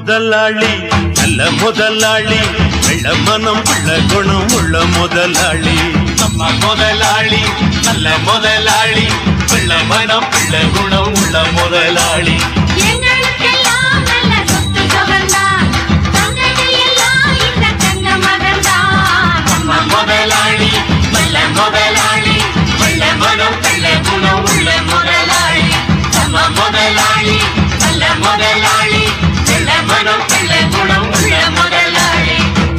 முதலாளி நல்ல முதலாளி வெள்ள மனம் உள்ள குணம் உள்ள முதலாளி நம்ம முதலாளி நல்ல முதலாளி வெள்ள மனம் உள்ள குணம் உள்ள முதலாளி எங்களுக்கெல்லாம் நல்ல சொத்து சுகந்தான் தங்கங்கள் எல்லாம் இந்த தங்க மகன்தான் நம்ம முதலாளி நல்ல முதலாளி வெள்ள மனம் உள்ள குணம் உள்ள முதலாளி நம்ம முதலாளி நல்ல முதலாளி வெள்ள மனம் உள்ள குணம் உள்ள முதலாளி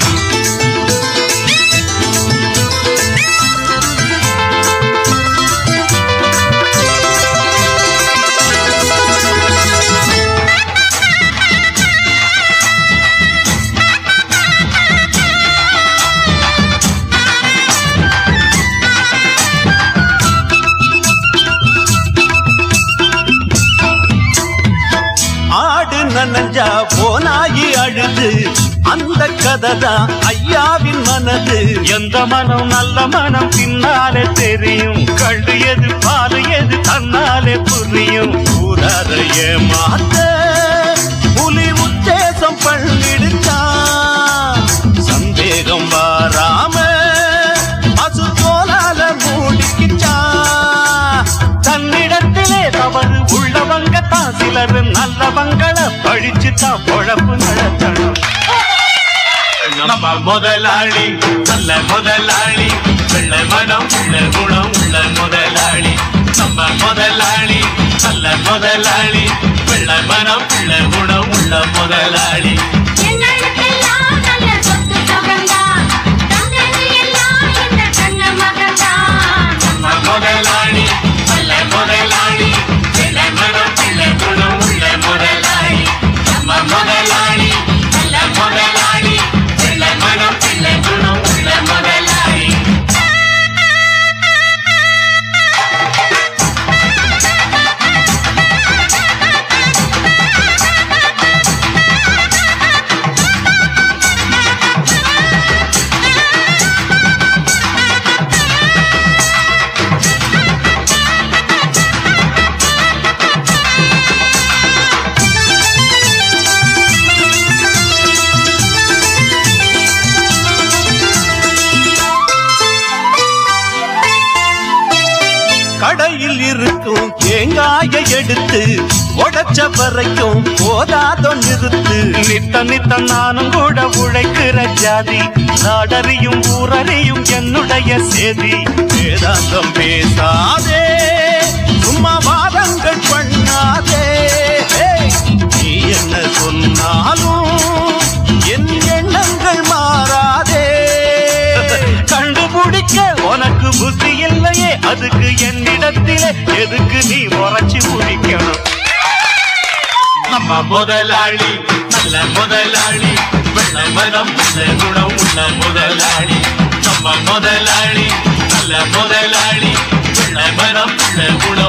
ஆடு நனஞ்சா போனாயி அழுது அந்த கதை தான் ஐயாவின் மனது எந்த மனம் நல்ல மனம் பின்னாலே தெரியும் கண்டு எது பாரு எது தன்னாலே புரியும் ஊரார ஏமாத்த புலி உத்தேசம் பண்ணிடுச்சான் சந்தேகம் வாராம பசு தோலால மூடிக்கிச்சான் தன்னிடத்திலே தவறு உள்ளவங்க தான் சிலர் நல்லவங்களை பழிச்சு தான் பொழப்பு நடத்தணும் நம்ம முதலாளி நல்ல முதலாளி வெள்ள மனம் உள்ள குணம் உள்ள முதலாளி நம்ம முதலாளி நல்ல முதலாளி வெள்ள மனம் உள்ள குணம் உள்ள முதலாளி எங்களுக்கெல்லாம் நல்ல சொத்து சுகந்தான் தங்கங்கள் எல்லாம் இந்த தங்க மகன்தான் நம்ம முதலாளி நல்ல முதலாளி வெள்ள மனம் உள்ள குணம் உள்ள முதலாளி நம்ம முதலாளி நல்ல முதலாளி வெள்ள மனம் உள்ள குணம் உள்ள முதலாளி கடையில் இருக்கும் தேங்காயை எடுத்து உடைச்ச வரைக்கும் போதாதோ நிறுத்து நித்த நித்த நானும் கூட உழைக்கிற ஜாதி நாடறியும் ஊரறியும் என்னுடைய சேதி வேதாந்தம் பேசாதே சும்மா வாதங்கள் பண்ணாதே ஏய், நீ என்ன சொன்னாலும் என் எண்ணங்கள் மாறாதே கண்டுபிடிக்க உனக்கு புத்தி இல்லையே அதுக்கு என்னிடத்திலே எதுக்கு நீ உரைச்சி முடிக்கணும் நம்ம முதலாளி நல்ல முதலாளி வெள்ள மனம் உள்ள குணம் உள்ள முதலாளி நம்ம முதலாளி நல்ல முதலாளி வெள்ள மனம் உள்ள குணம்